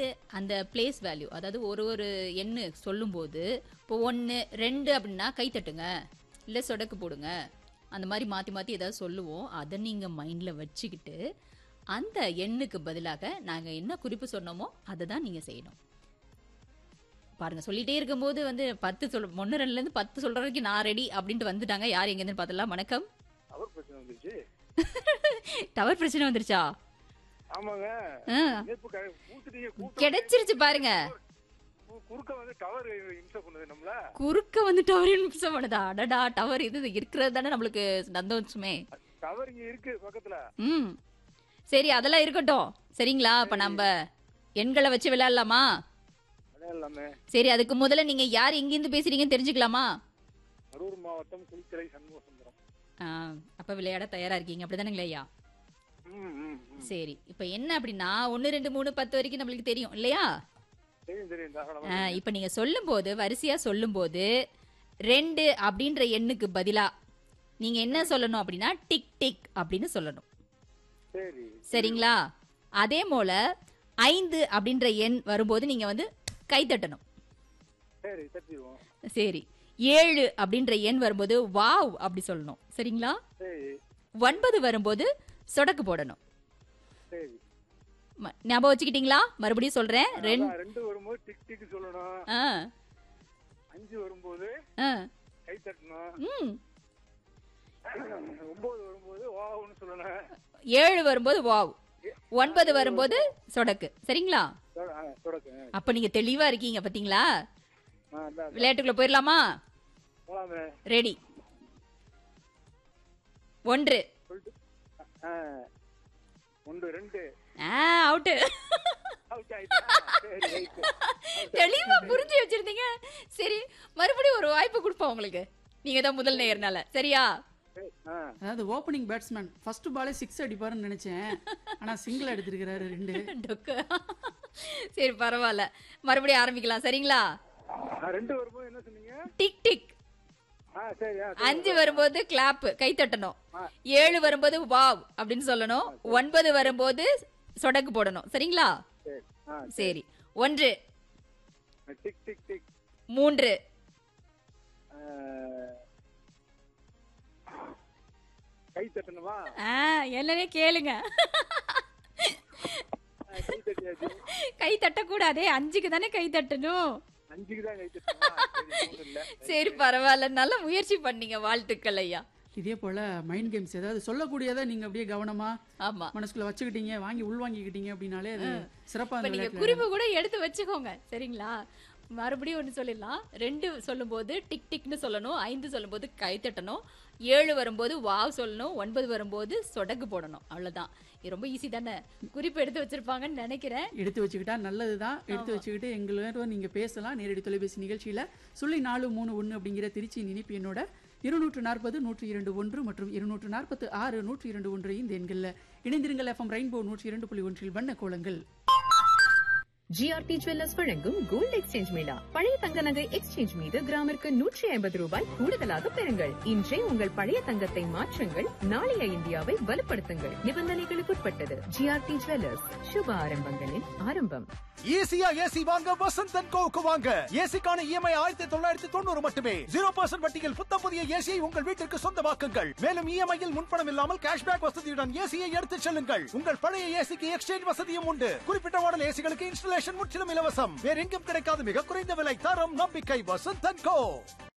அந்த place value அதாவது ஒரு ஒரு எண்ணு சொல்லும்போது இப்போ ஒன்று ரெண்டு அப்படின்னா கை தட்டுங்க இல்லை சொடக்கு போடுங்க அந்த மாதிரி மாற்றி மாற்றி ஏதாவது சொல்லுவோம் அதை நீங்கள் மைண்டில் வச்சுக்கிட்டு அந்த எண்ணுக்கு பதிலாக நாங்கள் என்ன குறிப்பு சொன்னோமோ அதை தான் நீங்கள் செய்யணும் பாருங்க சொல்லிட்டே இருக்கும்போது வந்து பத்து சொல் ஒன்று ரெண்டுலேருந்து பத்து சொல்றதுக்கு நான் ரெடி அப்படின்ட்டு வந்துட்டாங்க யார் எங்கேருந்து பார்த்தலாம் வணக்கம் அவர் பிரச்சனை வந்துருச்சு டவர் பிரச்சனை வந்துருச்சா ஆமாங்க ஆ, நெருப்பு க- கூத்துட்டீங்க கூட்டம் கிடைச்சிருச்சு பாருங்க கு- குறுக்க வந்து டவர் இம்சை பண்ணுது நம்மள குறுக்க வந்து டவர் நிமிஷம் பண்ணுதா அடடா டவர் இது இருக்கிறது தானே நம்மளுக்கு சந்தோஷமே டவர் இங்க இருக்கு பக்கத்துல ம் சரி அதெல்லாம் இருக்கட்டும் சரிங்களா அப்ப நம்ம எண்களை வச்சு விளையாடலாமா அதான் எல்லாமே சரி அதுக்கு முதல்ல நீங்க யார் எங்கிருந்து பேசுறீங்கன்னு தெரிஞ்சுக்கலாமா கரூர் மாவட்டம் குளித்தலை சண்முக சுந்தரம் ஆ, அப்ப விளையாட தயாரா இருக்கீங்க அப்படிதானுங்களே ஐயா ம், ம், ம். சரி இப்ப என்ன அப்படின்னா ஒன்னு ரெண்டு மூணு பத்து வரைக்கும் நம்மளுக்கு தெரியும் இல்லையா தெரியும் தெரியும் தாராளமா ஆ, இப்ப நீங்க சொல்லும்போது வரிசையா சொல்லும்போது ரெண்டு அப்படின்ற எண்ணுக்கு பதிலா நீங்க என்ன சொல்லணும் அப்படின்னா டிக் டிக் அப்படின்னு சொல்லணும் சரி சரிங்களா அதே போல ஐந்து அப்படின்ற எண் வரும்போது நீங்க வந்து கை தட்டணும் சரி தட்டிடுவோம் சரி ஏழு அப்படின்ற எண் வரும்போது வாவ் அப்படி சொல்லணும் சரிங்களா சரி ஒன்பது வரும்போது சொடக்கு போடணும் சரி ம- ஞாபகம் வச்சுக்கிட்டீங்களா மறுபடியும் சொல்றேன் ரெண்டு அதான் ரெண்டு வரும்போது டிக் டிக் சொல்லணும் ஆ, அஞ்சு வரும்போது ஆ, கை தட்டணும் ம். ஒன்பது வரும்போது வாவுன்னு சொல்லணும் ஏழு வரும்போது வாவ் ஒன்பது வரும்போது சொடக்கு சரிங்களா தொட- ஆ, தொடக்கு அப்ப நீங்க தெளிவா இருக்கீங்க பாத்தீங்களா ஆ, அதான் விளையாட்டுக்குள்ள போயிடலாமா போலாமே ரெடி ஒன்று சொல்லிட்டு ஆ, ஒன்று ரெண்டு ஆ அவுட்டு அவுட் ஆயிட்டா சரி ரைட்டு தெளிவா புரிஞ்சு வச்சிருந்தீங்க சரி மறுபடியும் ஒரு வாய்ப்பு கொடுப்போம் உங்களுக்கு நீங்க தான் முதல் நேயர்னால சரியா சரி, ஆ அதாவது ஓப்பனிங் பேட்ஸ்மேன் ஃபர்ஸ்ட் பாலே சிக்ஸ் அடிப்பாருன்னு நினைச்சேன் ஆனா சிங்கிள் எடுத்திருக்கிறாரு ரெண்டு டொக்கு சரி பரவாயில்ல மறுபடியும் ஆரம்பிக்கலாம் சரிங்களா ஆ, ரெண்டு வரும்போது என்ன சொன்னீங்க டிக் டிக் ஆ சரி ஆ, அஞ்சு வரும்போது கிளாப் கை தட்டணும் ஏழு வரும்போது வாவ் அப்படின்னு சொல்லணும் ஒன்பது வரும்போது சொடக்கு போடணும் சரிங்களா சரி ஆ சரி ஒன்று டிக் டிக் டிக் மூன்று ஆ, கை தட்டணுமா ஆ என்னன்னே கேளுங்க ஆ, கை தட்டியாச்சு கை தட்டக்கூடாதே அஞ்சுக்கு தானே கை தட்டணும் அஞ்சுக்கு தான் கை தட்டணுமா சரி மூணு இல்ல சரி பரவாயில்ல நல்ல முயற்சி பண்ணீங்க வாழ்த்துக்கள் ஐயா இதே போல மைண்ட் கேம்ஸ் ஏதாவது சொல்லக்கூடியதை நீங்க அப்படியே கவனமா ஆமா மனசுக்குள்ள வச்சுக்கிட்டீங்க வாங்கி உள்வாங்கிக்கிட்டீங்க அப்படின்னாலே அது சிறப்பா இப்ப அந்த நீங்க விளையாட்டுல குறிப்பு கூட எடுத்து வச்சுக்கோங்க சரிங்களா மறுபடியும் ஒன்று சொல்லிடலாம் ரெண்டு சொல்லும்போது டிக் டிக்னு சொல்லணும் ஐந்து சொல்லும்போது கை தட்டணும் ஏழு வரும்போது வாவ் சொல்லணும் ஒன்பது வரும்போது சொடக்கு போடணும் அவ்வளவுதான் இது ரொம்ப ஈஸி தானே குறிப்பு எடுத்து வச்சிருப்பாங்கன்னு நினைக்கிறேன் எடுத்து வச்சுக்கிட்டா நல்லதுதான் எடுத்து வச்சுக்கிட்டு எங்களோட நீங்க பேசலாம் நேரடி தொலைபேசி நிகழ்ச்சியில சொல்லி நாலு மூணு ஒன்று அப்படிங்கிற திருச்சி இனிப்பு என்னோட இருநூற்று நாற்பது நூற்றி இரண்டு ஒன்று மற்றும் இருநூற்று நாற்பத்து ஆறு நூற்றி இரண்டு ஒன்று இந்த எண்களில் இணைந்திருங்கள் எஃப்எம் ரெயின்போ நூற்றி இரண்டு புள்ளி ஒன்றில் வண்ண கோலங்கள் ஜிஆர்டி ஜுவல்லர்ஸ் வழங்கும் கோல்ட் எக்ஸ்சேஞ்ச் மேளா பழைய தங்க நகை எக்ஸ்சேஞ்ச் மீது கிராமிற்கு நூற்றி ஐம்பது ரூபாய் கூடுதலாக பெறுங்கள் இன்றே உங்கள் பழைய தங்கத்தை மாற்றுங்கள் நாளைய இந்தியாவை வலுப்படுத்துங்கள் நிபந்தனைகளுக்குட்பட்டது ஜிஆர்டி ஜுவல்லர்ஸ் சுப ஆரம்பங்களின் ஆரம்பம் ஈஸியா ஏசி வாங்க வசந்த் அண்ட் கோவுக்கு வாங்க ஏசிக்கான இஎம்ஐ ஆயிரத்தி தொள்ளாயிரத்தி தொண்ணூறு மட்டுமே ஜீரோ பர்சன்ட் வட்டியில் புத்தம் புதிய ஏசியை உங்கள் வீட்டிற்கு சொந்தமாக்குங்கள் மேலும் இஎம்ஐயில் முன்பணம் இல்லாமல் கேஷ்பேக் வசதியுடன் ஏசியை எடுத்துச் செல்லுங்கள் உங்கள் பழைய ஏசிக்கு எக்ஸ்சேஞ்ச் வசதியும் உண்டு குறிப்பிட்ட மாடல் ஏசிகளுக்கு இன்ஸ்டலேஷன் முற்றிலும் இலவசம் வேற எங்கும் கிடைக்காத மிக குறைந்த விலை தரம் நம்பிக்கை வசந்த் அண்ட் கோ